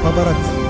باباراتزي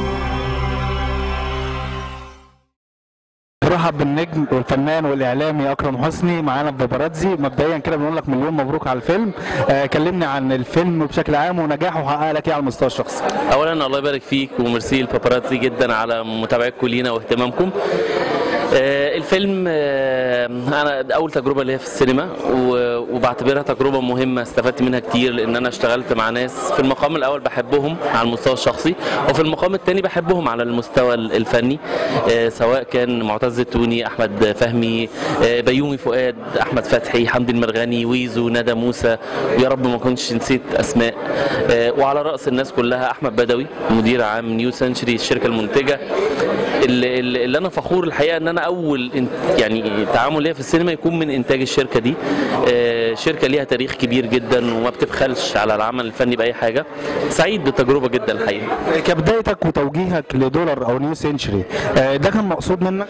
نرحب بالنجم والفنان والاعلامي اكرم حسني معانا في باباراتزي مبدئيا كده بنقول لك مليون مبروك على الفيلم آه كلمني عن الفيلم بشكل عام ونجاحه وحقق لك ايه على المستوى الشخصي اولا الله يبارك فيك وميرسي الباباراتزي جدا على متابعتكم لينا واهتمامكم آه، الفيلم آه، انا اول تجربه ليا في السينما و- وبعتبرها تجربه مهمه استفدت منها كتير لان انا اشتغلت مع ناس في المقام الاول بحبهم على المستوى الشخصي وفي المقام الثاني بحبهم على المستوى ال- الفني آه، سواء كان معتز التوني احمد فهمي آه، بيومي فؤاد احمد فتحي حمدي المرغني ويزو ندى موسى ويا رب ما كنتش نسيت اسماء آه، وعلى راس الناس كلها احمد بدوي مدير عام نيو سنشري الشركه المنتجه اللي, اللي اللي انا فخور الحقيقه ان انا اول إن- يعني تعامل ليا في السينما يكون من انتاج الشركه دي آه، شركه ليها تاريخ كبير جدا وما بتبخلش على العمل الفني باي حاجه سعيد بالتجربه جدا الحقيقه آه، كبدايتك وتوجيهك لدولار او نيو سنشري آه ده كان مقصود منك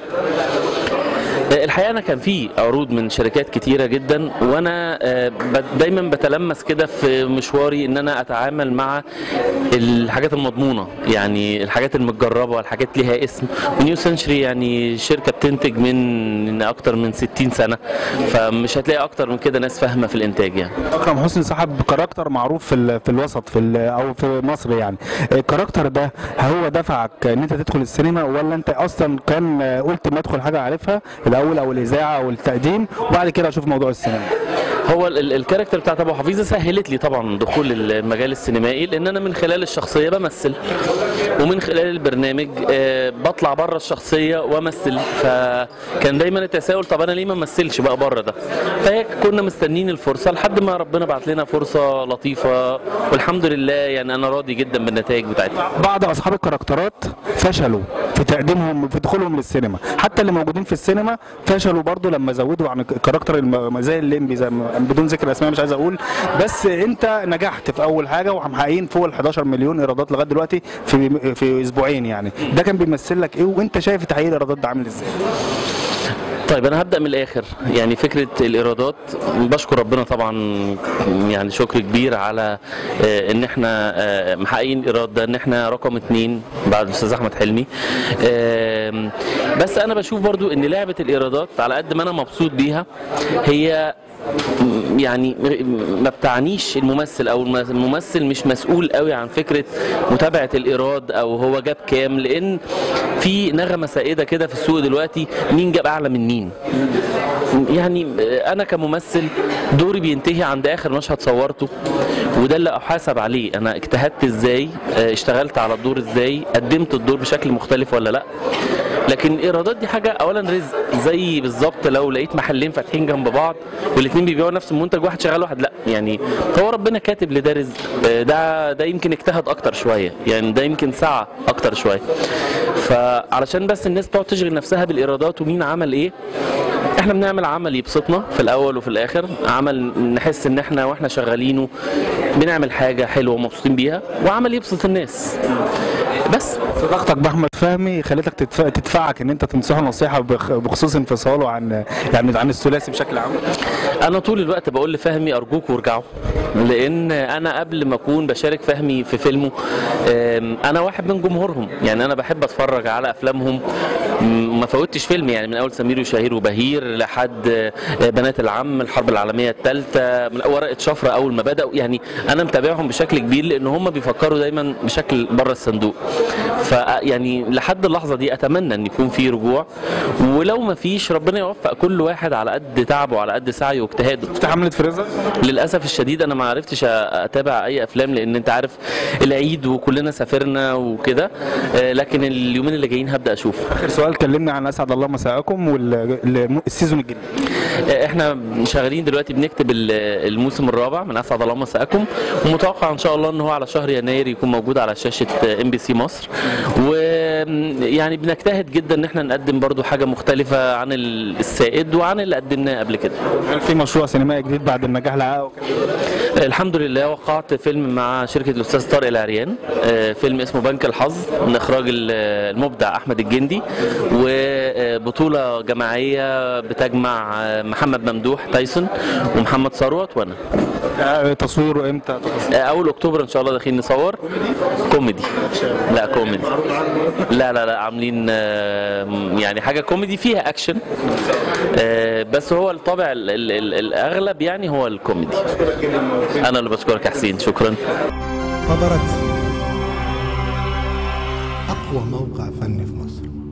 آه، الحقيقه انا كان في عروض من شركات كتيره جدا وانا آه، ب- دايما بتلمس كده في مشواري ان انا اتعامل مع الحاجات المضمونه يعني الحاجات المتجربه والحاجات ليها اسم ونيو سنشري يعني شركه بتنتج من اكتر من 60 سنه فمش هتلاقي اكتر من كده ناس فاهمه في الانتاج يعني اكرم حسني صاحب كاركتر معروف في ال- في الوسط في ال- او في مصر يعني الكاركتر ده هو دفعك ان انت تدخل السينما ولا انت اصلا كان آه، قلت ما ادخل حاجه عارفها الاول او الاذاعه او التقديم وبعد كده اشوف موضوع السينما هو ال- ال- الكاركتر بتاعت ابو حفيظه سهلت لي طبعا دخول المجال السينمائي لان انا من خلال الشخصيه بمثل ومن خلال البرنامج آه، بطلع بره الشخصيه وامثل فكان دايما التساؤل طب انا ليه ما امثلش بقى بره ده فهيك كنا مستنيين الفرصه لحد ما ربنا بعت لنا فرصه لطيفه والحمد لله يعني انا راضي جدا بالنتائج بتاعتها بعض اصحاب الكاركترات فشلوا في تقديمهم في دخولهم للسينما حتى اللي موجودين في السينما فشلوا برضو لما زودوا عن الكاركتر الم- زي الليمبي زي ما- بدون ذكر اسماء مش عايز اقول بس انت نجحت في اول حاجه ومحققين فوق ال 11 مليون ايرادات لغايه دلوقتي في في اسبوعين يعني ده كان بيمثل لك ايه وانت شايف تحقيق الايرادات ده عامل ازاي طيب انا هبدا من الاخر يعني فكره الايرادات بشكر ربنا طبعا يعني شكر كبير على آه، ان احنا آه، محققين الايراد ده ان احنا رقم اتنين بعد الاستاذ احمد حلمي آم، بس انا بشوف برضو ان لعبه الايرادات على قد ما انا مبسوط بيها هي م- يعني ما بتعنيش الممثل او الم- الممثل مش مسؤول قوي عن فكره متابعه الايراد او هو جاب كام لان في نغمه سائده كده في السوق دلوقتي مين جاب اعلى من مين يعني انا كممثل دوري بينتهي عند اخر مشهد صورته وده اللي احاسب عليه انا اجتهدت ازاي اه، اشتغلت على الدور ازاي قدمت الدور بشكل مختلف ولا لا لكن الايرادات دي حاجه اولا رزق زي بالظبط لو لقيت محلين فاتحين جنب بعض والاثنين بيبيعوا نفس المنتج واحد شغال واحد لا يعني هو ربنا كاتب لده رزق اه، ده ده يمكن اجتهد اكتر شويه يعني ده يمكن سعى اكتر شويه فعلشان بس الناس تقعد تشغل نفسها بالايرادات ومين عمل ايه احنا بنعمل عمل يبسطنا في الاول وفي الاخر عمل نحس ان احنا واحنا شغالينه بنعمل حاجه حلوه ومبسوطين بيها وعمل يبسط الناس بس صداقتك باحمد فهمي خلتك تدفع تدفعك ان انت تنصحه نصيحه بخ- بخصوص انفصاله عن يعني عن الثلاثي بشكل عام انا طول الوقت بقول لفهمي ارجوكوا ارجعوا لان انا قبل ما اكون بشارك فهمي في فيلمه آم، انا واحد من جمهورهم يعني انا بحب اتفرج على افلامهم م- ما فوتش فيلم يعني من اول سمير وشهير وبهير لحد آه، بنات العم الحرب العالميه الثالثه من ورقه شفره اول ما بداوا يعني انا متابعهم بشكل كبير لان هم بيفكروا دايما بشكل بره الصندوق فيعني لحد اللحظه دي اتمنى ان يكون في رجوع ولو ما فيش ربنا يوفق كل واحد على قد تعبه وعلى قد سعيه واجتهاده شفت حمله فريزر للاسف الشديد انا ما عرفتش اتابع اي افلام لان انت عارف العيد وكلنا سافرنا وكده آه، لكن اليومين اللي جايين هبدا اشوف اخر سؤال كلمنا عن اسعد الله مساءكم والسيزون الجديد آه، احنا شغالين دلوقتي بنكتب ال- الموسم الرابع من اسعد الله مساءكم ومتوقع ان شاء الله ان هو على شهر يناير يكون موجود على شاشه ام بي سي مصر و آم، يعني بنجتهد جدا ان احنا نقدم برضو حاجه مختلفه عن السائد وعن اللي قدمناه قبل كده هل في مشروع سينمائي جديد بعد النجاح اللي حققه كده؟ الحمد لله وقعت فيلم مع شركه الاستاذ طارق العريان آه، فيلم اسمه بنك الحظ من اخراج ال- المبدع احمد الجندي وبطوله جماعيه بتجمع آه، محمد ممدوح تايسون ومحمد ثروت وانا آه، تصويره امتى آه، اول اكتوبر ان شاء الله داخلين نصور كوميدي لا كوميدي لا لا لا عاملين آه، يعني حاجه كوميدي فيها اكشن آه، بس هو الطابع ال- ال- ال- الاغلب يعني هو الكوميدي انا اللي بشكرك يا حسين شكرا انتظرت أقوى موقع فني في مصر